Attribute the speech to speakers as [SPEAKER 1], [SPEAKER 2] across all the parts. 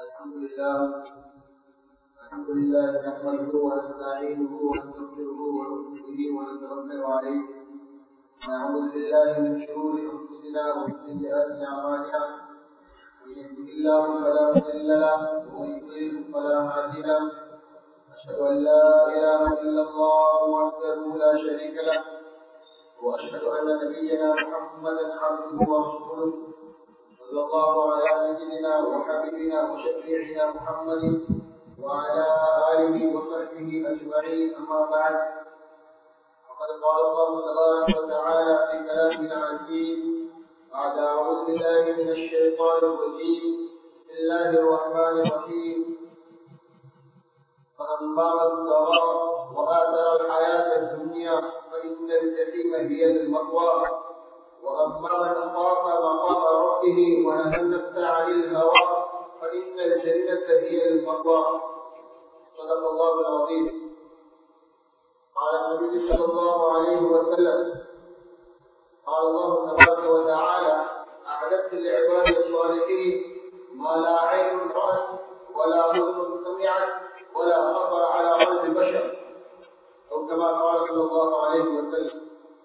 [SPEAKER 1] الحمد لله الحمد لله نحمده ونستعينه ونستغفره ونؤمن به ونتوكل عليه ونعوذ بالله من شرور انفسنا ومن سيئات اعمالنا من يهده الله فلا مضل له ومن يضلل فلا هادي له اشهد ان لا اله الا الله وحده لا شريك له واشهد ان نبينا محمدا عبده ورسوله صلى الله على سيدنا وحبيبنا وشفيعنا محمد وعلى اله وصحبه اجمعين اما بعد فقد قال الله تبارك وتعالى في كلامه العزيز بعد اعوذ بالله من الشيطان الرجيم بسم الله الرحمن الرحيم فأما من طغى وآثر الحياة الدنيا فإن الجحيم هي المأوى وأما من خاف مقام ربه ونهى النفس عن الهوى فإن الجنة هي المأوى صدق الله العظيم قال النبي صلى الله عليه وسلم قال الله تبارك وتعالى أعددت لعباد الصالحين ما لا عين رأت ولا أذن سمعت ولا خطر على قلب بشر أو كما قال صلى الله عليه وسلم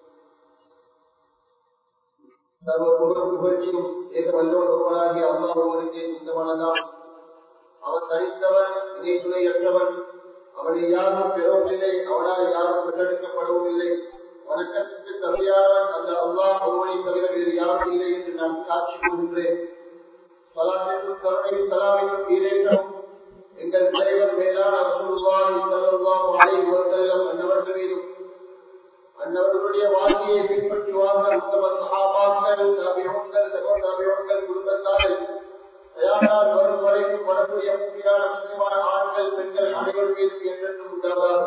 [SPEAKER 1] சர்வ புகழ் புகழ்ச்சியும் ஏக வல்லவன் ஒருவனாகிய அல்லாஹ் ஒருவனுக்கே சொந்தமானதான் அவன் தனித்தவன் இணை துணையற்றவன் அவனை யாரும் பெறவும் அவனால் யாரும் பெற்றெடுக்கப்படவும் இல்லை வணக்கத்துக்கு தகுதியானவன் அந்த அல்லாஹ் ஒருவனை தவிர வேறு யாரும் இல்லை என்று நான் சாட்சி கூறுகிறேன் சலாத்திற்கும் கருணையும் சலாமிக்கும் ஈரேற்றம் எங்கள் தலைவர் மேலான ரசூலுல்லாஹி ஸல்லல்லாஹு அலைஹி வஸல்லம் அன்னவர்கள் மீதும் அன்னவர்களுடைய வாழ்க்கையை பின்பற்றி வாழ்ந்த உத்தம சஹாபாக்கள் தாபியங்கள் தாபியங்கள் குடும்பத்தார்கள் தயாரார் வரும் வரைக்கும் வரக்கூடிய முக்கியமான முக்கியமான ஆண்கள் பெண்கள் அனைவரும் மீதும் என்றென்றும் உண்டாவதாக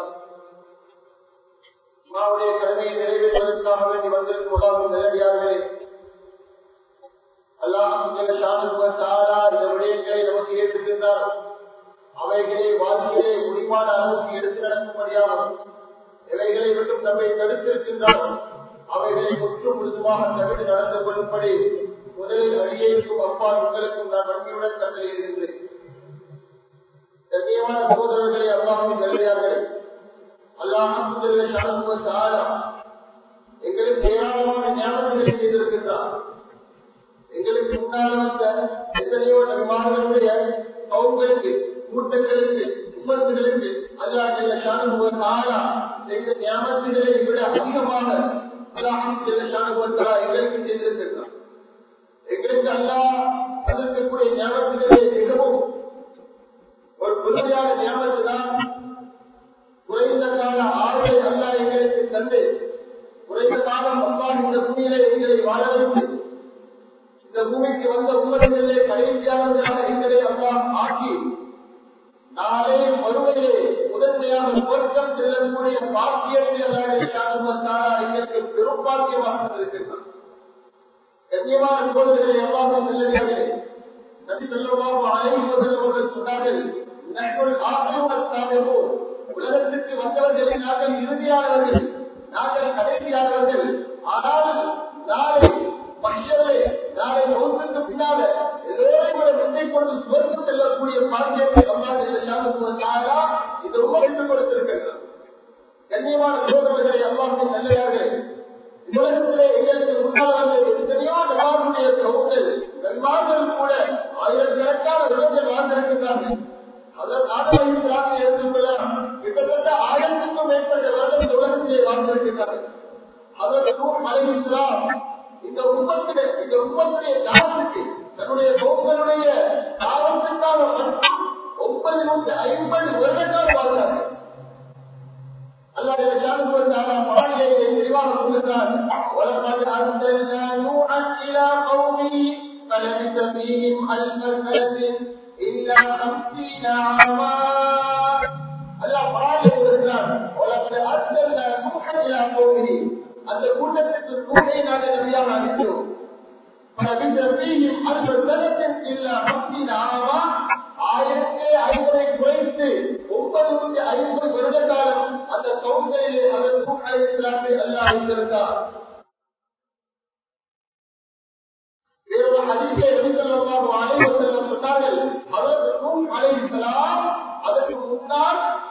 [SPEAKER 1] இமாவுடைய கடமையை நிறைவேற்றுவதற்காக வேண்டி வந்திருக்கும் உலகம் நிலவியார்களே அல்லாஹ் இந்த விடயங்களை நமக்கு ஏற்றுகின்றார் அவைகளை வாழ்க்கையை முடிவான அளவுக்கு எடுத்து நடக்கும்படியாகும் இவைகளை விட்டும் நம்மை தடுத்திருக்கின்றார் அவைகளை முற்று முழுதுமாக தவிர நடந்து கொள்ளும்படி முதலில் அடியேற்கும் அப்பா உங்களுக்கும் நான் நன்றியுடன் கண்டறிகின்றேன் சத்தியமான சகோதரர்களை அல்லாஹின் நிலையார்கள் அல்லாஹ் எங்களுக்கு ஏராளமான ஞாபகங்களை செய்திருக்கின்றார் எங்களுக்கு முன்னால் வந்த எத்தனையோ நன்மார்களுடைய அவங்களுக்கு கூட்டங்களுக்கு உமத்துகளுக்கு அல்லாஹ் செய்த ஞாபகங்களை விட அதிகமாக அல்லாஹ் எங்களுக்கு செய்திருக்கிறார் எங்களுக்கு அல்லாஹ் அதற்கக்கூடிய ஞாபகங்களை மிகவும் ஒரு புதுமையான ஞாபகம் தான் குறைந்த கால ஆறுகளை அல்லாஹ் எங்களுக்கு தந்து குறைந்த காலம் அல்லாஹ் இந்த பூமியிலே எங்களை வாழ வைத்து இந்த பூமிக்கு வந்த உண்மைகளிலே கடைசியானவர்களாக எங்களை அல்லாஹ் ஆக்கி நாளை மறுமையிலே முதன்மையான சுவர்க்கம் செல்லக்கூடிய பாக்கியத்தை எங்களுக்கு பெரும் பாக்கியமாக இருக்கின்றார் கண்ணியமான சோதனைகளை எல்லாமே செல்லவில்லை நபி சொல்லவாக அனைவர்கள் அவர்கள் சொன்னார்கள் உலகத்திற்கு வந்தவர்களை நாங்கள் இறுதியானவர்கள் நாங்கள் கடைசியானவர்கள் ஆனால் நாளை மனிதர்களே நாளை மௌத்துக்கு பின்னால எல்லோரையும் வெற்றி கொண்டு சுவர்க்கம் செல்லக்கூடிய பாக்கியத்தை அல்லாஹ் இந்த உலகத்து கொடுத்திருக்கிறார் கண்ணியமான சோதனைகளை அல்லாஹும் நல்லையாக உலகத்திலே எங்களுக்கு முன்னாள் எத்தனையோ நவாருடைய சகோதரர் நன்மார்கள் கூட ஆயிரக்கணக்கான உலகங்கள் வாழ்ந்திருக்கிறார்கள் அதற்கு எடுத்துக்கொள்ளலாம் கிட்டத்தட்ட ஆயிரத்துக்கும் மேற்பட்ட வருடம் இந்த உலகத்திலே வாழ்ந்திருக்கிறார்கள் அதற்கு மலைவிக்கலாம் இந்த உண்மத்திலே இந்த உண்மத்துடைய தாவத்துக்கு தன்னுடைய சோதனுடைய தாவத்துக்காக மட்டும் ஒன்பது நூற்றி ஐம்பது வருடங்கள் வாழ்ந்தார்கள் فلبث فيهم ألف سنة إلا خمسين عاما الله تعالى يقول ولقد أرسلنا نوحا إلى قومه அந்த கூட்டத்திற்கு நூலை நாங்கள் நபியாக அளித்தோம் ஆயிரத்தி ஐம்பதை குறைத்து ஒன்பது நூற்றி ஐம்பது வருட காலம் அந்த சௌந்தரிலே அதற்கு அல்ல அளித்திருந்தார் வேறொரு அதிசய நபிசல்லாஹு அலைஹி வஸல்லம் சொன்னார்கள் அதற்கு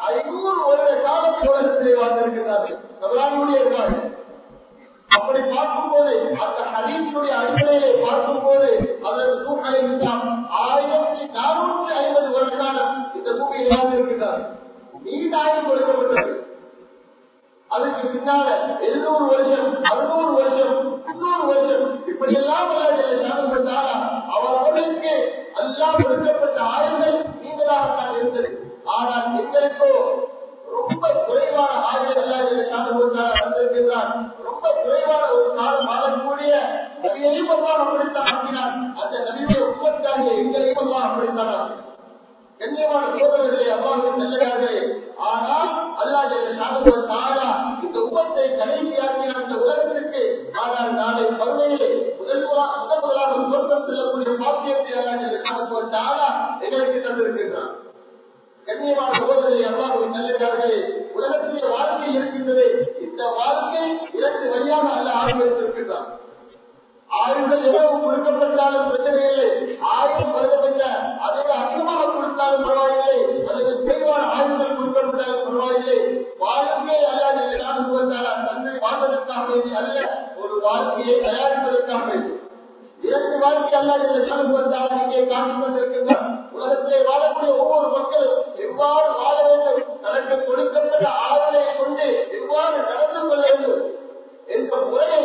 [SPEAKER 1] ஐநூறு வருட காலம் உலகத்திலே வாழ்ந்திருக்கிறார்கள் நபரானுடைய அப்படி பார்க்கும்போது அந்த ஹதீஸினுடைய அடிப்படையிலே பார்க்கும்போது அதற்கு சூழ்நிலை இருந்தால் ஆயிரத்தி நானூற்றி ஐம்பது வருட காலம் இந்த பூமியில் வாழ்ந்திருக்கிறார் நீண்ட ஆயுள் கொடுக்கப்பட்டது அதுக்கு பின்னால எழுநூறு வருஷம் அறுநூறு வருஷம் முன்னூறு வருஷம் இப்படி எல்லாம் சாதப்பட்டாரா அவர் அவர்களுக்கு எல்லாம் கொடுக்கப்பட்ட ஆயுள்கள் நீங்களாகத்தான் இருந்தது ஆனால் எங்களுக்கோ ரொம்ப குறைவான ஆயுள் எல்லாம் வந்திருக்கிறார் ரொம்ப குறைவான ஒரு காலம் வாழக்கூடிய நபியையும் எல்லாம் அப்படித்தான் ஆக்கினார் அந்த நபியுடைய உற்பத்தியாகிய எங்களையும் எல்லாம் அப்படித்தான் ஆக்கினார் கண்ணியமான சோதரர்களே அவ்வாறு நல்லதார்களே ஆனால் அல்லாஹ் தாரா இந்த உபத்தை கடைசியாக்கின அந்த உலகத்திற்கு ஆனால் நாளை பருமையிலே முதல் முதல் முதலாக சொர்க்கம் செல்லக்கூடிய பாக்கியத்தை அல்லாஹ் தாரா எங்களுக்கு தந்திருக்கின்றார் கண்ணியமான சகோதரரை அல்லாஹ் நல்லதார்களே உலகத்திலே வாழ்க்கை இருக்கின்றது இந்த வாழ்க்கை இரண்டு வழியாக அல்ல ஆரம்பித்திருக்கின்றார் ஆயுள்கள் எவ்வளவு கொடுக்கப்பட்டாலும் பிரச்சனை இல்லை ஆயிரம் கருதப்பட்ட அதை அதிகமாக கொடுத்தாலும் பரவாயில்லை அல்லது குறைவான ஆயுள்கள் கொடுக்கப்பட்டாலும் பரவாயில்லை வாழ்க்கையை அல்லாத தன்னை வாழ்வதற்காக வேண்டி அல்ல ஒரு வாழ்க்கையை தயாரிப்பதற்காக வேண்டி இரண்டு வாழ்க்கை அல்லாத இங்கே காட்டிக் கொண்டிருக்கின்றார் உலகத்திலே வாழக்கூடிய ஒவ்வொரு மக்களும் எவ்வாறு வாழ வேண்டும் தனக்கு கொடுக்கப்பட்ட ஆவலை கொண்டு எவ்வாறு நடந்து கொள்ள வேண்டும் என்ற முறையை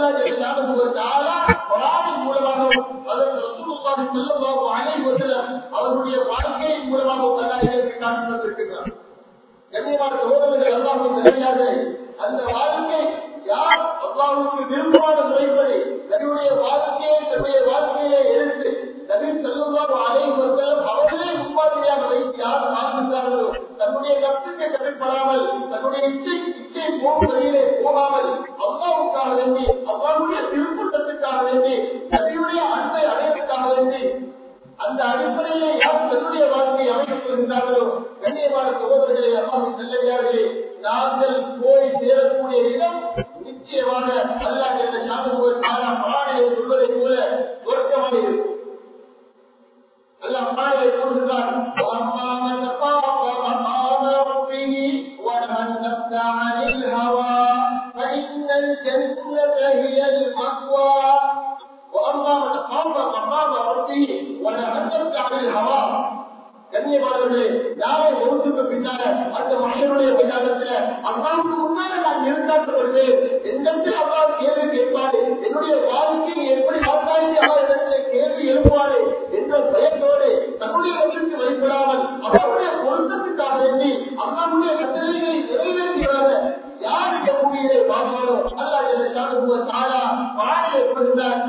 [SPEAKER 1] அல்லாஹின் மூலமாகவும் அதற்கு ரசூலுல்லாஹி ஸல்லல்லாஹு அலைஹி வஸல்லம் அவருடைய வாழ்க்கையின் மூலமாகவும் அல்லாஹ் இதற்கு காட்டி தந்திருக்கிறார் கண்ணியமான சகோதரர்கள் அல்லாஹ்வின் நல்லடியார்களே அந்த வாழ்க்கை யார் அல்லாஹ்வுக்கு விருப்பமான முறைப்படி தன்னுடைய வாழ்க்கையை தன்னுடைய வாழ்க்கையை எடுத்து நபி ஸல்லல்லாஹு அலைஹி வஸல்லம் அவர்களே முன்மாதிரியாக வைத்து யார் வாழ்ந்தார்களோ தன்னுடைய கருத்துக்கு கட்டுப்படாமல் தன்னுடைய இச்சை இச்சை போகும் வழியிலே போகாமல் அல்லாவுக்காக வேண்டி அல்லாவுடைய திருக்கூட்டத்துக்காக வேண்டி நபியுடைய அன்பை அடைவதற்காக வேண்டி அந்த அடிப்படையை யார் தன்னுடைய வாழ்க்கையை அமைத்துக் கொள்கின்றார்களோ கண்ணியமான சகோதரர்களை அல்லாவின் செல்லவியார்களே நாங்கள் போய் சேரக்கூடிய இடம் நிச்சயமாக அல்லாஹ் என்ற ஞாபகம் பாடையை சொல்வதை போல சொர்க்கமாக இருக்கும் அல்லாஹ் பாடையை சொல்கிறார் ونهى النفس عن الهوى فإن الجنة هي المأوى وأما من خاف مقام ربه ونهى النفس عن الهوى கண்ணியமானவர்களே யாரை ஒழுங்குக்கு பின்னால அந்த மனிதனுடைய மைதானத்துல அல்லாவுக்கு முன்னால நான் இருந்தாட்டு வருவேன் என்னிடத்தில் அல்லா கேள்வி கேட்பாரு என்னுடைய வாழ்க்கையை எப்படி வாழ்ந்தாலும் அவரிடத்துல கேள்வி எழுப்புவாரு என்ற பயத்தோடு தன்னுடைய ஒன்றுக்கு வைப்படாமல் அவருடைய பொருத்தத்துக்காக வேண்டி அல்லாவுடைய கட்டளைகளை நிறைவேற்றியவர் யார் இந்த பூமியிலே வாழ்வாரோ அல்லா என்னை காணுபவர் தாரா வாழை எப்படிதான்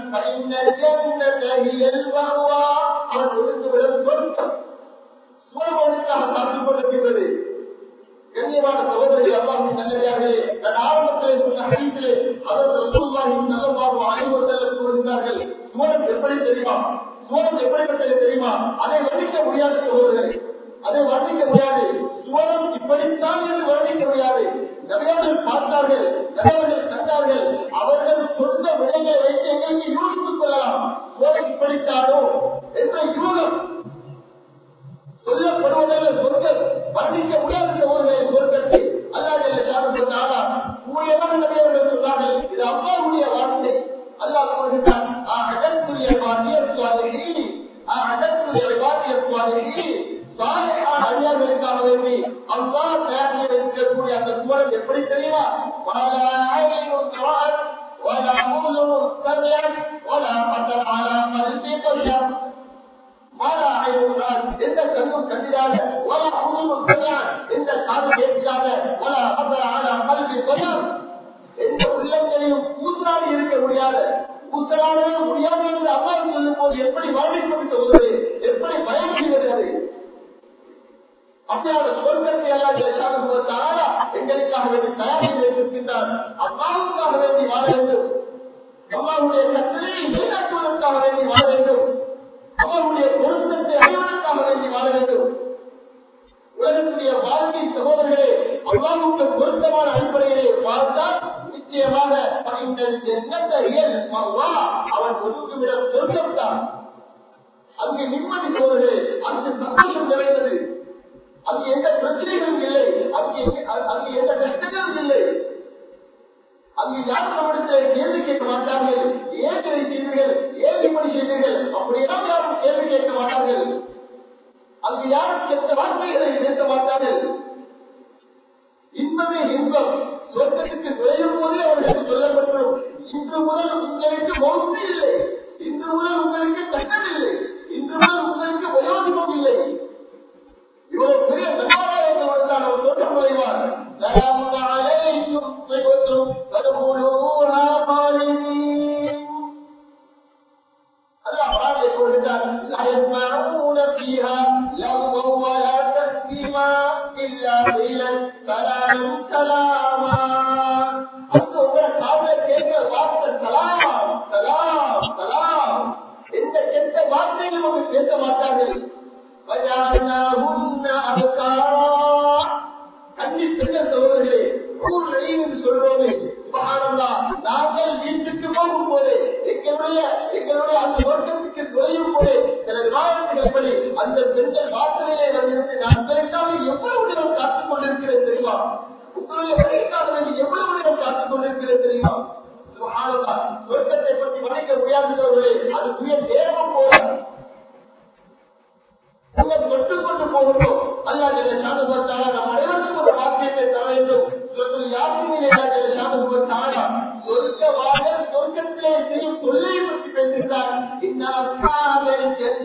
[SPEAKER 1] அவன் ஒழுங்கு விட சொர்க்கம் சுயமனுக்காக காத்துக் கொண்டிருக்கின்றது கண்ணியமான சகோதரி அல்லாஹின் நல்லதார்களே நான் ஆரம்பத்திலே சொன்ன ஹரித்திலே அதற்கு ரசூலுல்லாஹி ஸல்லல்லாஹு அலைஹி வஸல்லம் கூறுகிறார்கள் சுவனம் எப்படி தெரியுமா சுவனம் எப்படிப்பட்டது தெரியுமா அதை வர்ணிக்க முடியாத சகோதரர்களே அதை வர்ணிக்க முடியாது சுவனம் இப்படித்தான் என்று வர்ணிக்க முடியாது நபியவர்கள் பார்த்தார்கள் நபியவர்கள் கண்டார்கள் அவர்கள் சொந்த விடையை வைத்து எங்களுக்கு யூகித்துக் கொள்ளலாம் சுவனம் இப்படித்தானோ என்ற யூகம் சொல்லப்படுவதல்ல சொர்க்கம் வர்ணிக்க முடியாத சகோதரர்களை சொர்க்கத்தை அல்லாஹ் சாப்பிட்டாரா கூடியவன் நபியவர்கள் சொன்னார்கள் இது அல்லாவுடைய வார்த்தை அல்லாஹ் கூறுகிறான் அகத்துடைய வாத்தியத்துவாதி அகத்துடைய வாத்தியத்துவாதி சாலையான அடியார்களுக்காக வேண்டி அல்லா தயாரில் இருக்கக்கூடிய அந்த சூழல் எப்படி தெரியுமா ولا أذن سمعت ولا خطر على قلب بشر மாலா ஆய்வுகளால் எந்த கண்ணும் கண்டிராத வல அமுதும் கல்யாண் எந்த காது கேட்காத வல அபர ஆன கல்வி பயம் எந்த உள்ளங்களையும் கூத்தாடி இருக்க முடியாத கூத்தலாடவே முடியாது என்று அம்மா சொல்லும் போது எப்படி வாழ்க்கை கொடுத்தது எப்படி பயம் செய்வது அது அப்படியான சொர்க்கத்தை எல்லாம் தாரா எங்களுக்காக வேண்டி தயாரி வைத்திருக்கின்றார் அம்மாவுக்காக வேண்டி வாழ வேண்டும் அம்மாவுடைய கட்டளையை நிலைநாட்டுவதற்காக வேண்டி வாழ வேண்டும் அவருடைய பொருத்தத்தை அடைவதற்காக வேண்டி வாழ வேண்டும் உலகத்துடைய வாழ்க்கை சகோதரர்களே அல்லாவுக்கு பொருத்தமான அடிப்படையிலே பார்த்தால் நிச்சயமாக அவன் ஒதுக்குவிட பொருத்தம் தான் அங்கு நிம்மதி சோதரே அங்கு சந்தோஷம் நிறைந்தது அங்கு எந்த பிரச்சனைகளும் இல்லை அங்கு அங்கு எந்த கஷ்டங்களும் இல்லை அங்கு யாரும் நம்மிடத்தில் கேள்வி கேட்க மாட்டார்கள் ஏன் இதை செய்தீர்கள் ஏன் இப்படி செய்தீர்கள் அப்படியெல்லாம் யாரும் கேள்வி கேட்க மாட்டார்கள் அங்கு யாரும் எந்த வார்த்தைகளை பேச மாட்டார்கள் இன்பமே இன்பம் சொர்க்கத்துக்கு நுழையும் போதே அவர்களுக்கு சொல்லப்பட்டுள்ளோம் இன்று முதல் உங்களுக்கு மௌத்து இல்லை இன்று முதல் உங்களுக்கு கஷ்டம் இல்லை இன்று முதல் உங்களுக்கு வயோதிபம் இல்லை இவ்வளவு பெரிய நன்மாராயத்தோடு தான் அவர் தோற்றம் நுழைவார் سلام عليكم طبتم فادخلوها خالدين الله قال يقول لا يسمعون فيها لغوا ولا تسليما إلا قيلا سلاما سلاما அந்த உங்களை காதல கேட்கிற வார்த்தை சலாம் சலாம் சலாம் எந்த கெட்ட வார்த்தையும் அவங்க பேச மாட்டார்கள் وجعلناهن أبكارا அஞ்சு பெண்ண சகோதரர்களே ஊர் என்று சொல்றோமே சுபஹானல்லாஹ் நாங்கள் வீட்டுக்கு போகும் போது எங்களுடைய எங்களுடைய அந்த நோக்கத்துக்கு நுழையும் போது சில விவாதத்துகள் படி அந்த பெண்கள் வாசலையே வந்து நாட்களுக்காக எவ்வளவு நேரம் காத்துக் கொண்டிருக்கிறது தெரியுமா உங்களுடைய வழிக்காக வேண்டி எவ்வளவு நேரம் காத்துக் கொண்டிருக்கிறது தெரியுமா சுபஹானல்லாஹ் சொர்க்கத்தை பற்றி வணிக முடியாதவர்களே அதுக்குரிய நேரம் போல உங்கள் தொட்டு கொண்டு போகணும் அல்லாஹ் சாதகத்தால நம் அனைவருக்கும் ஒரு வாக்கியத்தை தர வேண்டும் சொல்லி யாருக்குமே சாதகத்தாலா சொர்க்கவாக சொர்க்கத்திலே செய்யும் தொல்லையை பற்றி பேசுகிறார் இந்த அசாமல்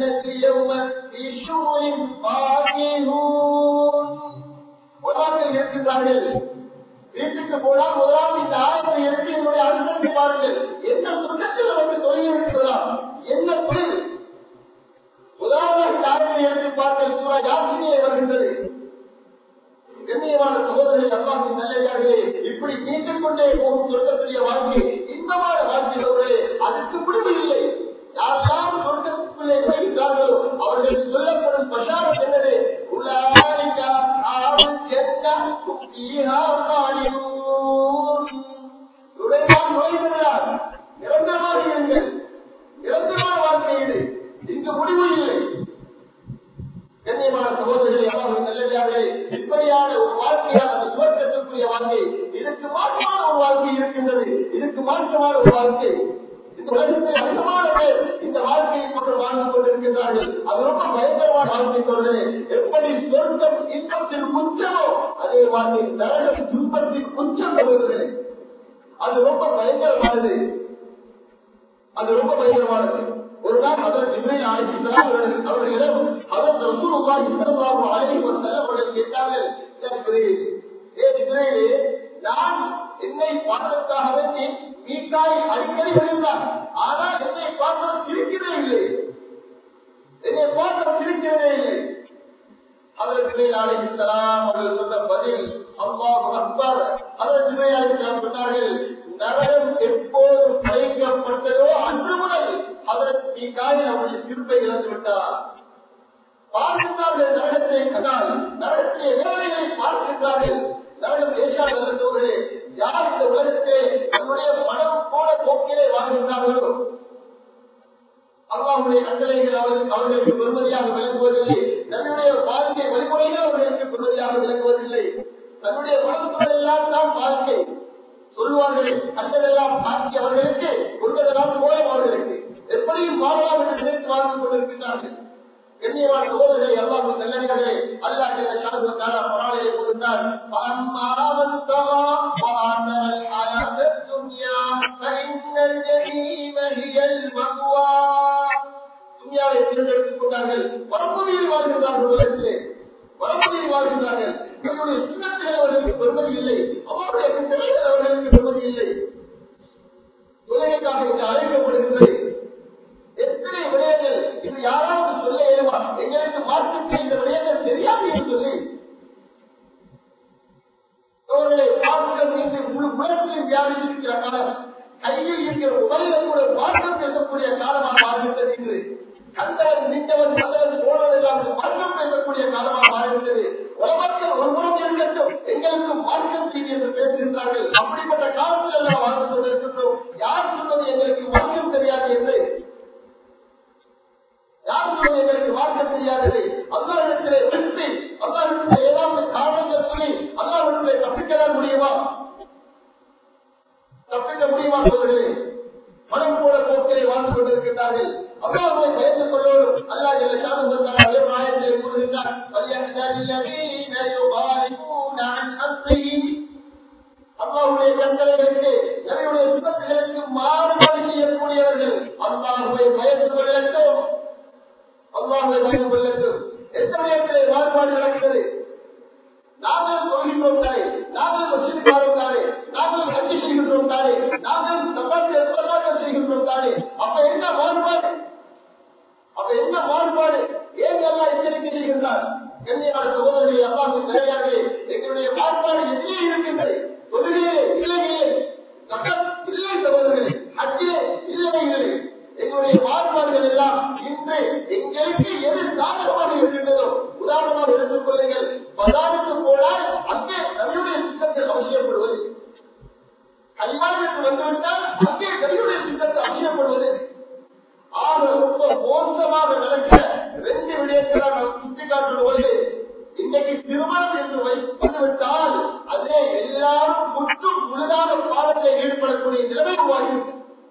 [SPEAKER 1] இருக்கிறார்கள் வீட்டுக்கு போனால் முதலாவது இந்த ஆயிரத்தை எடுத்து என்னுடைய அழுத்தத்தை பாருங்கள் என்ன சொர்க்கத்தில் நமக்கு தொழில் இருக்கிறதா என்ன தொழில் முதலாவது இந்த ஆயிரத்தை எடுத்து பார்க்க சூறா யாத்திரையே வருகின்றது கண்ணியமான சகோதரர்கள் அல்லாஹின் நல்லதாகவே இப்படி நீட்டிக் கொண்டே போகும் சொர்க்கத்துடைய வாழ்க்கை இன்பமான வாழ்க்கையோடு அதுக்கு முடிவு இல்லை யாரெல்லாம் சொர்க்கத்துக்குள்ளே நுழைகிறார்களோ அவர்கள் சொல்லப்படும் பஷாரம் என்னது உலாரிக்கா ஆவல் சென்ன ஈஹா காலியூன் நுழைவான் நுழைகிறார் நிரந்தரமாக இருங்கள் நிரந்தரமான வாழ்க்கை இது இங்கு முடிவு இல்லை கண்ணியமான சகோதரர்களை அல்லாஹ் நல்லதாகவே இப்படியான ஒரு வாழ்க்கையான அந்த சுவர்க்கத்திற்குரிய வாழ்க்கை இதுக்கு மாற்றமான ஒரு வாழ்க்கை இருக்கின்றது இதுக்கு மாற்றமான ஒரு வாழ்க்கை இந்த உலகத்தில் அதிகமான பேர் இந்த வாழ்க்கையை கொண்டு வாழ்ந்து கொண்டிருக்கின்றார்கள் அது ரொம்ப பயங்கரமான வாழ்க்கை கொண்டு எப்படி சொர்க்கம் இன்பத்தில் குச்சமோ அதே வாழ்க்கை நரகம் துன்பத்தில் குச்சம் வருகிறது அது ரொம்ப பயங்கரமானது அது ரொம்ப பயங்கரமானது ஒரு நாள் அதர் ஜிப்ரீல் அலைஹிஸ்ஸலாம் அவர்கள் அவர்களிடம் அதர் ரசூலுல்லாஹி ஸல்லல்லாஹு அலைஹி வஸல்லம் அவர்கள் கேட்டார்கள் "யா ஜிப்ரீல், ஏ ஜிப்ரீலே, நான் என்னை பார்ப்பதற்காக வேண்டி மீக்காய் அடிக்கடி வருகிறார் ஆனால் என்னை பார்ப்பது சிரிக்கிறதே இல்லை என்னை பார்ப்பது சிரிக்கிறதே இல்லை அதற்கு ஜிப்ரீல் அலைஹிஸ்ஸலாம் அவர்கள் சொன்ன பதில் அல்லாஹ் அக்பர் அதற்கு ஜிப்ரீல் அலைஹிஸ்ஸலாம் சொன்னார்கள் நரகம் எப்போது படைக்கப்பட்டதோ அன்று முதல் அதற்கு நீ காயில் அவருடைய திருப்பை இழந்து விட்டார் பார்க்கின்றார்கள் நரகத்தை கண்டால் நரகத்திலே வேலைகளை பார்க்கின்றார்கள் நரகம் தேசால் இருந்தவர்களே யார் இந்த உலகத்திலே தன்னுடைய மனம் போல போக்கிலே வாழ்கின்றார்களோ அல்லாவுடைய கட்டளைகள் அவர்களுக்கு அவர்களுக்கு பெருமதியாக விளங்குவதில்லை தன்னுடைய வாழ்க்கை வழிமுறைகள் அவர்களுக்கு பெருமதியாக விளங்குவதில்லை தன்னுடைய மனசுகள் எல்லாம் தான் வாழ்க்கை சொல்வார்கள் கண்டதெல்லாம் பாக்கி அவர்களுக்கு கொண்டதெல்லாம் போயம் அவர்களுக்கு எப்படியும் வாழலாம் என்று நினைத்து வாழ்ந்து கொண்டிருக்கிறார்கள் கண்ணியமான சகோதரர்களை எல்லாம் நல்லடிகளே அல்லாஹ் சாதகத்தான பராளையை கொடுத்தார் துணியாவை தேர்ந்தெடுத்துக் கொண்டார்கள் பரப்புமையில் வாழ்கிறார்கள் உலகத்திலே பரப்புமையில் வாழ்கிறார்கள் இவருடைய சுண்ணத்தில் அவர்களுக்கு பெருமதி இல்லை அவருடைய பிள்ளைகள் அவர்களுக்கு பெருமதி இல்லை உலகத்தாக இங்கு அழைக்கப்படுகிறது எத்தனை விடயங்கள் இது யாராவது சொல்ல இயலுமா எங்களுக்கு மாற்றத்தை இந்த விடயங்கள் தெரியாது என்று சொல்லி அவர்களை பார்க்க மீது முழு உலகத்தில் வியாபித்திருக்கிற காலம் கையில் இருக்கிற உடலில் கூட மாற்றம் பேசக்கூடிய காலமாக மாறிவிட்டது என்று அந்தவன் நின்றவன் வந்தவன் போனதெல்லாம் மாற்றம் பேசக்கூடிய காலமாக மாறிவிட்டது உலகத்தில் ஒரு புறம் இருக்கட்டும் எங்களுக்கு மாற்றம் செய்ய என்று பேசுகின்றார்கள் அப்படிப்பட்ட காலத்தில் எல்லாம் வாழ்ந்து கொண்டிருக்கின்றோம் யார் சொல்வது எங்களுக்கு மாற்றம் தெரியாது என்று யார் சொல்வது எங்களுக்கு மாற்றம் தெரியாதது அல்லாவிடத்திலே வெற்றி அல்லாவிடத்திலே தப்பிக்க முடியுமா சொல்கிறேன் மனம் போல போக்கிலே வாழ்ந்து கொண்டிருக்கிறார்கள் அல்லாஹ்வை பயந்து கொள்ளோடும் அல்லாஹ் ஜல்ல ஷானஹு வ தஆலா வேறு ஆயத்திலே கூறுகின்றார் வல்யஹ்தரில்லதீன யுபாரிகூன அன் அம்ரிஹி அல்லாஹ்வுடைய கட்டளைகளுக்கு நபியுடைய சுத்தத்துகளுக்கு மாறுபாடு செய்யக்கூடியவர்கள் அல்லாஹ்வை பயந்து கொள்ளட்டும் அல்லாஹ்வை பயந்து கொள்ளட்டும் எந்த நேரத்திலே மாறுபாடு நடக்கிறது நாங்கள் சொல்கின்றோம் தானே நாங்கள் வசதிக்காரோம் தானே நாங்கள் ஹஜ்ஜி செய்கின்றோம் தானே நாங்கள் தப்பாத்தி எத்தனாக்கள் செய்கின்றோம் தானே அப்ப என்ன மாறுபாடு அப்ப என்ன மாறுபாடு ஏன் எல்லாம் எச்சரிக்கை செய்கின்றார் கண்ணியான சகோதரர்களே அல்லாஹின் நிலையாகவே எங்களுடைய மாறுபாடு எதிலே இருக்கின்றது தொழிலே இல்லை இல்லை சட்டம் இல்லை சகோதரர்களே ஹஜ்ஜிலே இல்லை இல்லை எங்களுடைய மாறுபாடுகள் எல்லாம் இன்று எங்களுக்கு எது சாதகமாக இருக்கின்றதோ உதாரணமாக எடுத்துக் கொள்ளுங்கள் பதாருக்கு போனால் அங்கே நபியுடைய சித்தத்தை அவசியப்படுவது கல்யாணத்துக்கு வந்துவிட்டால் அங்கே நபியுடைய சித்தத்தை அவசியப்படுவது ஆக ரொம்ப மோசமாக நடக்க ரெண்டு விடயங்களை நாம் சுட்டிக்காட்டுவது இன்னைக்கு திருமணம் என்று வை- வந்துவிட்டால் அதே எல்லாரும் முற்றும் முழுதாக பாடத்தை ஈடுபடக்கூடிய நிலைமை உருவாகிறது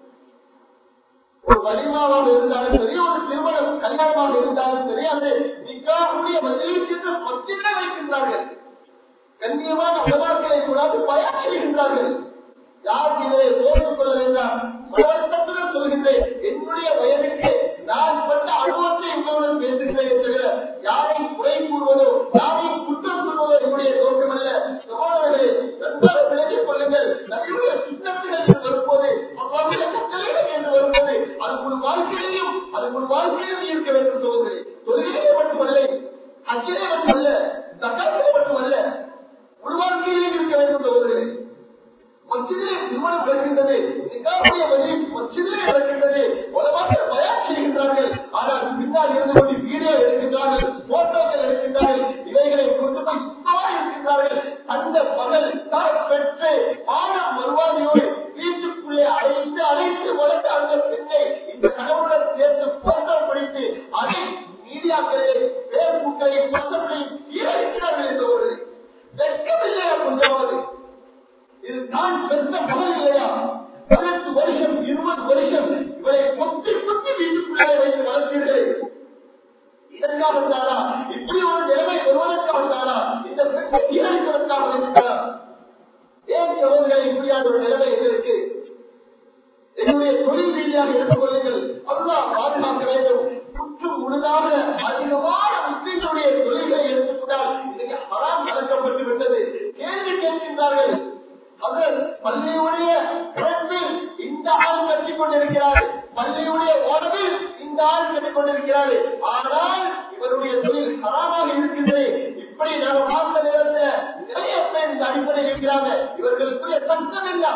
[SPEAKER 1] ஒரு வலிமாவாக இருந்தாலும் சரி ஒரு திருமணம் கல்யாணமாக இருந்தாலும் சரி அது நிக்காவுடைய மதியில் சென்று பத்திர வைக்கின்றார்கள் கண்ணியமான உலமாக்களை கூடாது பயன் செய்கின்றார்கள் யார் இதனை போட்டுக் கொள்ள வேண்டாம் மனவருத்தத்துடன் சொல்கின்றேன் என்னுடைய வயதுக்கு நான் பட்ட அனுபவத்தை உங்களுடன் பேசுகிறேன் தவிர யாரை குறை கூறுவதோ யாரை குற்றம் கூறுவதோ என்னுடைய நோக்கம் அல்ல சகோதரர்களே நன்றாக விளங்கிக் கொள்ளுங்கள் நம்முடைய சுத்தத்துகள் வரும்போது அவ்வாறு கட்டளைகள் என்று வரும்போது அது ஒரு வாழ்க்கையிலும் அது ஒரு வாழ்க்கையிலும் இருக்க வேண்டும் சகோதரி தொழிலே மட்டுமல்ல அச்சிலே மட்டுமல்ல சட்டத்திலே மட்டுமல்ல ஒரு வாழ்க்கையிலும் இருக்க வேண்டும் சகோதரர்களே மச்சிதிலே திருமணம் நடக்கின்றது நிகாவுடைய வழி மச்சிதிலே நடக்கின்றது உலகமாக பயான் செய்கின்றார்கள் ஆனால் பின்னால் இருந்து கொண்டு வீடியோ எடுக்கின்றார்கள் போட்டோக்கள் எடுக்கின்றார்கள் இவைகளை கொண்டு போய் சுத்தமாக இருக்கின்றார்கள் அந்த மகள் தான் பெற்று மானம் மறுவாதியோடு வீட்டுக்குள்ளே அழைத்து அழைத்து வளர்த்த அந்த பெண்ணை இந்த கணவனுடன் சேர்த்து போட்டோ பிடித்து அதை மீடியாக்களில் பேஸ்புக்கையும் வாட்ஸ்அப்பையும் ஈரடிக்கிறார்கள் என்ற ஒரு வெட்கமில்லையா கொஞ்சமாவது இது தான் பெற்ற மகள் இல்லையா பதினெட்டு வருஷம் இருபது வருஷம் இவரை கொத்தி கொத்தி வீட்டுக்குள்ளே வைத்து வளர்த்தீர்கள் இதற்காக தானா இப்படி ஒரு நிலைமை வருவதற்காக தானா இந்த பெண்ணை சீரழிப்பதற்காக வேண்டியதா ஏன் சகோதரர்களை இப்படியான ஒரு நிலைமை எங்களுக்கு என்னுடைய தொழில் ரீதியாக எடுத்துக் கொள்ளுங்கள் அல்லாஹ் பாதுகாக்க வேண்டும் முற்றும் முழுதாக அதிகமான முஸ்லிம்களுடைய தொழில்களை எடுத்துக்கொண்டால் இன்னைக்கு ஹராம் நடக்கப்பட்டு விட்டது கேள்வி கேட்கின்றார்கள் அவர் பள்ளியுடைய பிறப்பில் இந்த ஆள் கட்டிக் கொண்டிருக்கிறார் பள்ளியுடைய உணவில் இந்த ஆள் கட்டிக் கொண்டிருக்கிறார் ஆனால் இவருடைய தொழில் ஹராமாக இருக்கின்றது இப்படி நாம் பார்த்த நேரத்தில் நிறைய பேர் இந்த அடிப்படையில் இருக்கிறாங்க இவர்களுக்குரிய சட்டம் என்ன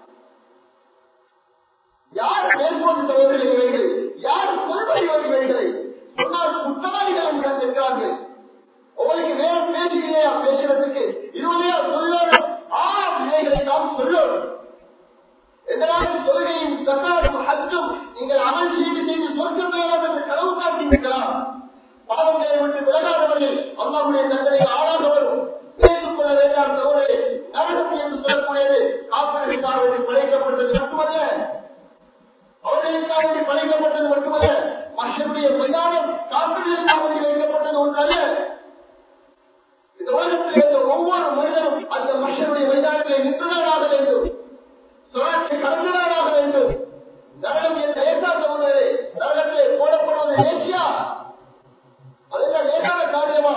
[SPEAKER 1] யார் மேற்கொண்டு தவறுகள் இவைகள் யார் சொல்வடிவர் இவைகளை சொன்னால் குற்றவாளிகள் என்று இருக்கிறார்கள் உங்களுக்கு வேற பேச்சு இல்லையா பேசுறதுக்கு இதுவரையா சொல்லுவாங்க ஆ இவைகளை நாம் சொல்லோம் எதனால் தொழுகையும் சக்காரும் ஹஜ்ஜும் நீங்கள் அமல் செய்து செய்து சொர்க்கம் வேண்டாம் என்று கனவு காட்டியிருக்கலாம் பாவங்களை விட்டு விலகாதவர்கள் அல்லாவுடைய தண்டனை ஆளாக வரும் பேசிக் கொள்ள வேண்டாம் தவறு நரகம் என்று சொல்லக்கூடியது காப்பீடுக்காக வேண்டி படைக்கப்பட்டது மட்டுமல்ல அவர்களுக்காக வேண்டி படைக்கப்பட்டது மட்டுமல்ல மஷருடைய மைதானம் காப்பீடுகளுக்காக வேண்டி வைக்கப்பட்டது ஒன்றல்ல இந்த உலகத்தில் இருந்த ஒவ்வொரு மனிதனும் அந்த மஷருடைய மைதானத்தில் நின்றுதான் ஆக வேண்டும் சுழற்சி கலந்துதான் ஆக வேண்டும் நரகம் என் லேசா சகோதரே நரகத்திலே போடப்படுவது லேசியா அதெல்லாம் லேசான காரியமா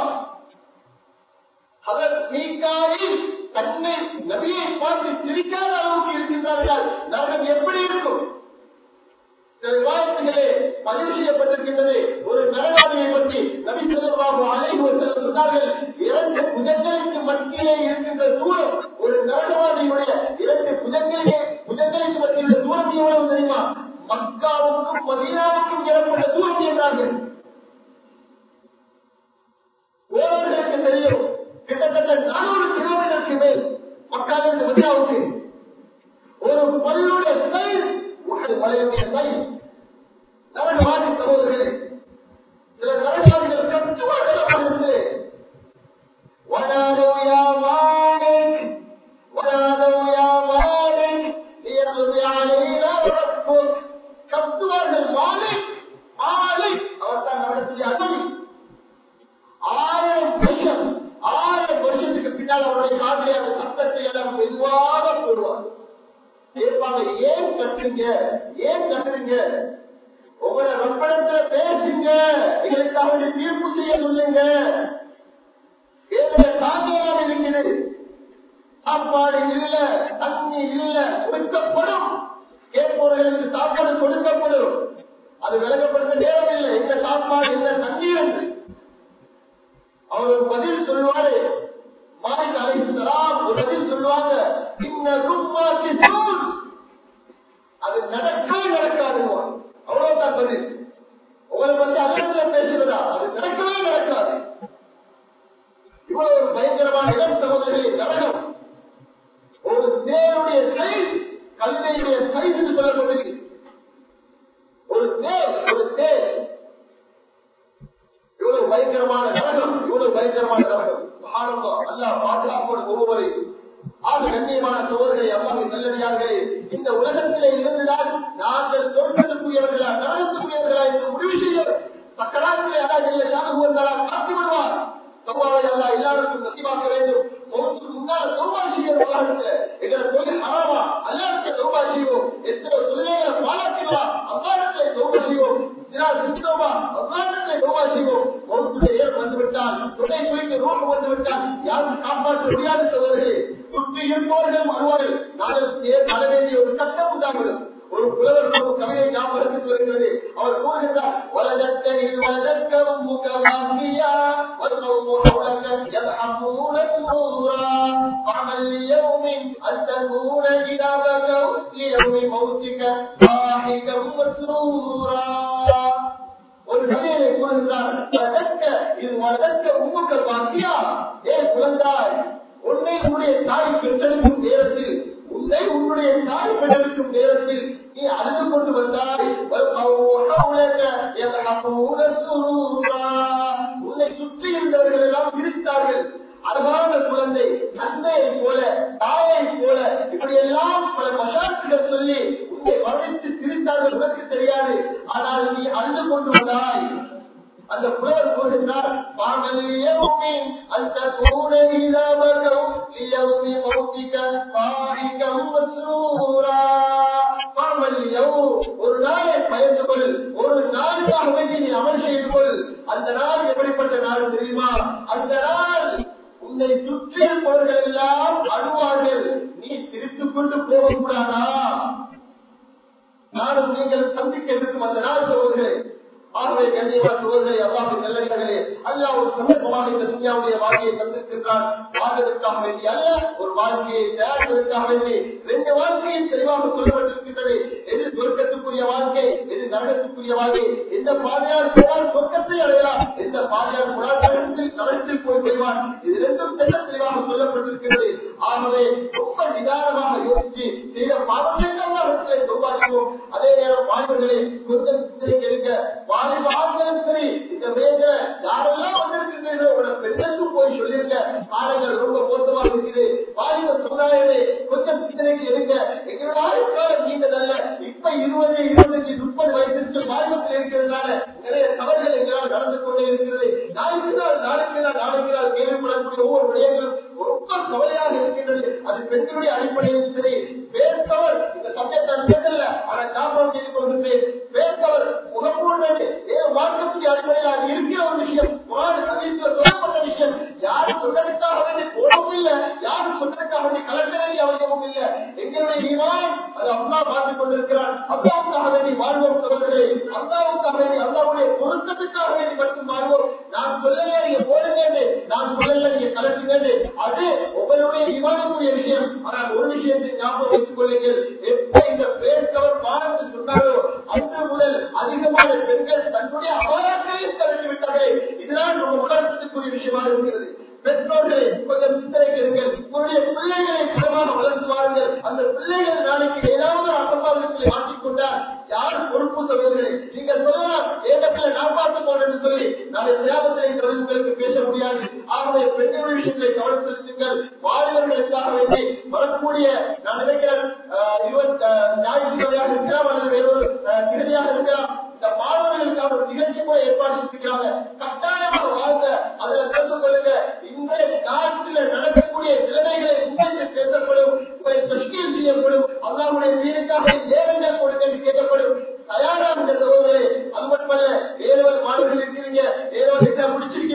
[SPEAKER 1] அவர் மீக்காயில் தன்னை நபியை பார்த்து சிரிக்காத அளவுக்கு இருக்கின்றார்கள் நரகம் எப்படி இருக்கும் சில விவாதத்திலே பதிவு செய்யப்பட்டிருக்கின்றது ஒரு நரகாதியை பற்றி நபி சொல்லமாக அனைவரும் சொன்னார்கள் இரண்டு புஜங்களுக்கு மத்தியிலே இருக்கின்ற தூரம் ஒரு நரகவாதியுடைய இரண்டு புஜங்களிலே புஜங்களுக்கு மத்தியில் தூரம் எவ்வளவு தெரியுமா மக்காவுக்கும் மதீனாவுக்கும் ஏற்பட்ட தூரம் என்றார்கள் ஓரவர்களுக்கு தெரியும் கிட்டத்தட்ட நானூறு கிலோமீட்டருக்கு மேல் மக்காவிலிருந்து மதியாவுக்கு ஒரு பல்லுடைய சைஸ் ஒரு மலையுடைய சைஸ் நரகவாதி சகோதரர்களே சில நரகவாதிகள் கட்டுவார்கள் ونادوا يا مالك ونادوا يا مالك பின்னால் அவருடைய காதலை அந்த சத்தத்தை எல்லாம் மெதுவாக போடுவார் கேட்பாங்க ஏன் கட்டுறீங்க ஏன் கட்டுறீங்க உங்களை ரப்படத்துல பேசுங்க எங்களுக்காக வேண்டி தீர்ப்பு செய்ய சொல்லுங்க ஏழைய சாத்தியம் இருக்கிறது சாப்பாடு இல்ல தண்ணி இல்ல ஒடுக்கப்படும் கேட்பவர்களுக்கு சாப்பாடு கொடுக்கப்படும் அது விலகப்படுத்த நேரம் இல்லை இந்த சாப்பாடு இந்த தண்ணீர் என்று அவர் பதில் சொல்லுவாரு மாலிக் அலைஹிஸ்ஸலாம் ஒரு பதில் சொல்லுவாங்க இன்ன கும்மாக்கி சூழ் அது நடக்கவே நடக்காதுங்க அவ்வளவுதான் பதில் உங்களை பத்தி அல்லத்துல பேசுறதா அது நடக்கவே நடக்காது இவ்வளவு ஒரு பயங்கரமான இடம் சகோதரர்களே நரகம் ஒரு தேருடைய சைஸ் கல்வியுடைய சைஸ் என்று சொல்லப்படுகிறது ஒரு தேர் ஒரு தேர் இவ்வளவு பயங்கரமான நரகம் இவ்வளவு பயங்கரமான நரகம் ஆரம்பம் அல்லாஹ் பாதுகாப்போடு ஒவ்வொருவரையும் ஆக கண்ணியமான சோழர்களை அல்லாஹின் நல்லடியார்களே இந்த உலகத்திலே இருந்துதான் நாங்கள் தோற்றத்துக்குரியவர்களா நரகத்துக்குரியவர்களா என்று முடிவு செய்ய சக்கராத்திலே அல்லா ஜெல்ல ஷானுவந்தாலா காத்து விடுவார் சவாலை அல்லா எல்லாருக்கும் நசிவாக்க வேண்டும் மௌத்துக்கு முன்னால தௌபா செய்ய உலகத்துல எங்களை தொழில் ஹராமா அல்லாருக்கு தௌபா செய்வோம் எத்தனை தொழிலை பாலாக்கிவா அல்லாரத்தை தௌபா செய்வோம் வந்துவிட்டால் துணை குறித்து ரோடு வந்துவிட்டால் யாரும் காப்பாற்ற முடியாத சோதர்களே சுற்றி இருப்பவர்கள் வருவார்கள் நாளைக்கு வர வேண்டிய ஒரு கட்டம் உண்டாகிறது ஒரு புலவர் ஒரு கவிதை ஞாபகத்துக்கு வருகிறது அவர் கூறுகிறார் வலதத்தில் வலதக்கவும் முகவாங்கியா வர்ணம் உலகம் يضحكون سرورا فعمل يوم أن تكون كتابك ليوم موتك ضاحكا مسرورا ஒரு கதையை கூறுகிறார் வளர்க்க இது வளர்க்க உமக்கு பாக்கியா ஏ குழந்தாய் உன்னை உன்னுடைய தாய் பெற்றெடுக்கும் நேரத்தில் உன்னை உன்னுடைய தாய் பெற்றெடுக்கும் நேரத்தில் நீ அழுது கொண்டு வந்தாய் உன்னை சுற்றி இருந்தவர்கள் எல்லாம் பிரித்தார்கள் அழகான குழந்தை தந்தையை போல தாயை போல இப்படி எல்லாம் பல மசாட்சிகள் சொல்லி உன்னை வளைத்து சிரித்தார்கள் உனக்கு தெரியாது ஆனால் நீ அழுது கொண்டு வந்தாய் அந்த புலவர் கூறுகிறார் பாமலியவுமே அந்த கூடை இல்லாமலும் லியவுமி மௌத்திக பாரிகம் மஸ்ரூரா பாமலியவு ஒரு நாளை பயந்து கொள் ஒரு நாளுக்காக வேண்டி நீ அமல் செய்து கொள் அந்த நாள் எப்படிப்பட்ட நாள் தெரியுமா அந்த நாள் உன்னை சுற்றி இருப்பவர்கள் எல்லாம் அழுவார்கள் நீ திருத்துக் கொண்டு போகக்கூடாதா நானும் நீங்கள் சந்திக்க இருக்கும் அந்த நாள் சோதர்களே ஆகவே கண்ணியமான சோதனை அல்லாஹின் நல்லடிகளே அல்லாஹ் ஒரு சந்தர்ப்பமாக இந்த துன்யாவுடைய வாழ்க்கையை தந்திருக்கின்றான் வாழ்வதற்காக வேண்டி அல்ல ஒரு வாழ்க்கையை தயாரிப்பதற்காக வேண்டி ரெண்டு வாழ்க்கையும் தெளிவாக சொல்லப்பட்டிருக்கின்றது எது சொர்க்கத்துக்குரிய வாழ்க்கை எது நரகத்துக்குரிய வாழ்க்கை எந்த பாதையார் போனால் சொர்க்கத்தை அடையலாம் எந்த பாதையார் போனால் நரகத்தில் நரகத்தில் போய் பெறுவான் இது ரெண்டும் தெல்ல தெளிவாக சொல்லப்பட்டிருக்கிறது ஆகவே ரொம்ப நிதானமாக யோசிச்சு செய்த பாவங்களை சம்பாதிப்போம் அதே நேரம் வாழ்வர்களே கொஞ்சம் சிந்தனைக்கு இருக்க வாலிப ஆண்களும் சரி இந்த மேல யாரெல்லாம் வந்திருக்கிறீர்களோ உங்களோட பெண்களுக்கும் போய் சொல்லிருக்க காலங்கள் ரொம்ப மோசமாக இருக்குது வாலிப சமுதாயமே கொஞ்சம் சிந்தனைக்கு இருக்க எங்களோட ஆயுட்காலம் நீண்டதல்ல இப்ப இருபது இருபத்தஞ்சு முப்பது வயசுக்கு வாலிபத்தில் இருக்கிறதுனால நிறைய தவறுகள் எங்களால் நடந்து கொண்டே இருக்கிறது நாளைக்கு நாள் நாளைக்கு நாள் நாளைக்கு நாள் கேள்விப்படக்கூடிய ஒவ்வொரு விடயங்களும் ரொம்ப கவலையாக இருக்கின்றது அது பெண்களுடைய அடிப்படையில் சரி பேர்த்தவர் இந்த சமயத்தை பேசல ஆனா ஞாபகம் செய்து கொள்கின்றேன் பேர்த்தவர் முகமூடுவது ஏன் மார்க்கத்துடைய அடிப்படையில் அது இருக்கிற ஒரு விஷயம் குரான் சமயத்தில் சொல்லப்பட்ட விஷயம் யாரும் சொன்னதுக்காக வேண்டி போடவும் இல்லை யாரும் சொன்னதுக்காக வேண்டி கலக்க வேண்டிய அவசியமும் இல்லை எங்களுடைய ஈமான் அது அல்லா பார்த்துக் கொண்டிருக்கிறான் அல்லாவுக்காக வேண்டி வாழ்வோம் சகோதரர்களே அல்லாவுக்காக வேண்டி அல்லாவுடைய பொருத்தத்துக்காக வேண்டி மட்டும் வாழ்வோம் நான் சொல்லல நீங்க போடுங்க நான் சொல்லல நீங்க கலக்குங்க அது உங்களுடைய ஈமானுக்குரிய விஷயம் ஆனால் ஒரு விஷயத்தை ஞாபகம் வைத்துக் கொள்ளுங்கள் எப்ப இந்த பேர்த்தவர் பாடத்து சொன்னாரோ அன்று முதல் அதிகமான பெண்கள் தன்னுடைய அபாயங்களையும் கலந்து விட்டார்களே இதுதான் நம்ம உலகத்துக்குரிய விஷயமாக இருக்கிறது பெற்றோர்களை கொஞ்சம் சிந்தனைக்கு இருங்கள் உங்களுடைய பிள்ளைகளை குணமாக வளர்த்து வாருங்கள் அந்த பிள்ளைகள் நாளைக்கு ஏதாவது அசம்பாவிதத்தை மாற்றிக்கொண்டால் யார் பொறுப்பு சொல்வதில்லை நீங்கள் சொல்லலாம் ஏகத்தில் நான் பார்த்து போனேன் என்று சொல்லி நாளை தியாகத்தை உங்களுக்கு பேச முடியாது ஆகவே பெண்களுடைய விஷயங்களை கவனம் செலுத்துங்கள் வாலிபர்களுக்காக வேண்டி வரக்கூடிய நான் நினைக்கிறேன் இருபத்தி ஞாயிற்றுக்கிழமையாக இருக்கலாம் அல்லது வேறொரு கிருதியாக இருக்கலாம் இந்த மாணவர்களுக்கான ஒரு நிகழ்ச்சி கூட ஏற்பாடு செஞ்சுக்கிறாங்க கட்டாயமாக வாழ்ந்த அதுல கலந்து கொள்ளுங்க இந்த நாட்டில் நடக்கக்கூடிய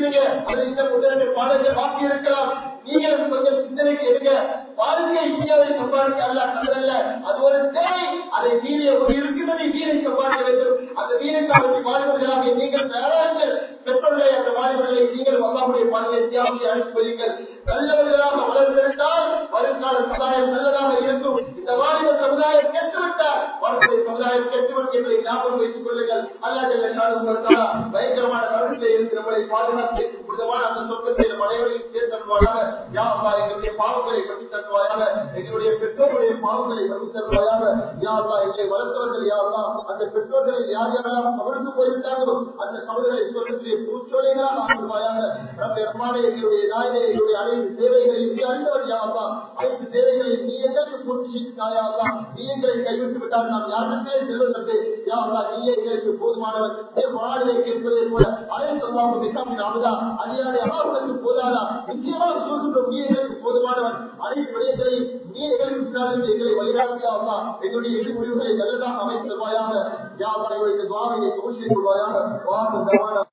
[SPEAKER 1] இருக்கிறீங்க அது இந்த முதலில் பாடங்கள் பாக்கி இருக்கலாம் நீங்கள் கொஞ்சம் சிந்தனைக்கு எடுங்க வாழ்க்கை இந்தியாவை சம்பாதிக்க அல்ல கடல்ல அது ஒரு தேவை அதை வீரிய ஒரு இருக்கிறதை வீரை சம்பாதிக்க வேண்டும் அந்த வீரக்காரத்தை வாழ்வர்களாக நீங்கள் தயாராக பெற்றோர்களை அந்த வாழ்வுகளை நீங்கள் அல்லாவுடைய பாதையை தியாகத்தை அனுப்பி வையுங்கள் நல்லவர்களாக வளர்ந்திருந்தால் வருங்கால சமுதாயம் நல்லதாக இருக்கும் இந்த வாலிப சமுதாயம் கெட்டுவிட்டால் வரக்கூடிய சமுதாயம் கெட்டுவிட்டு என்பதை ஞாபகம் வைத்துக் கொள்ளுங்கள் அல்ல பயங்கரமான கருத்தில் இருந்து நம்மளை பாதுகாத்து புனிதமான அந்த சொர்க்கத்தை நம் அனைவரையும் சேர்த்தருவாயாக யாவா எங்களுடைய பாவங்களை பற்றி தருவாயாக எங்களுடைய பெற்றோருடைய பாவங்களை பற்றி தருவாயாக யாவா எங்களை வளர்த்தவர்கள் யாவா அந்த பெற்றோர்களை யார் யாரெல்லாம் கவர்ந்து போய்விட்டார்களோ அந்த கவர்களை சொர்க்கத்திலே பூச்சோலைகளாக ஆக்குவாயாக நம்ம எம்மானே எங்களுடைய நாயனை எங்களுடைய அனைத்து தேவைகளை நீ அறிந்தவர் யாவா அனைத்து தேவைகளை நீ எங்களுக்கு பூர்த்தி செய்தாயாவா நீ எங்களை கைவிட்டு விட்டால் நாம் யாருக்கே செல்வதற்கு யாவா நீ எங்களுக்கு போதுமானவர் குரானிலே கேட்பதை போல அனைத்து அல்லாஹ் நிசாமின் அமுதா அடியாரை அல்லாஹுக்கு போதாதா நிச்சயமாக சொல்கின்றோம் நீ எங்களுக்கு போதுமானவன் அனைத்து விடயங்களையும் நீ எங்களுக்கு பின்னாலும் எங்களை வழிகாட்டியாவா எங்களுடைய இறுதி முடிவுகளை நல்லதாக அமைத்து தருவாயாக யாவா எங்களுடைய துவாவையை தோஷி கொள்வாயாக வாக்கு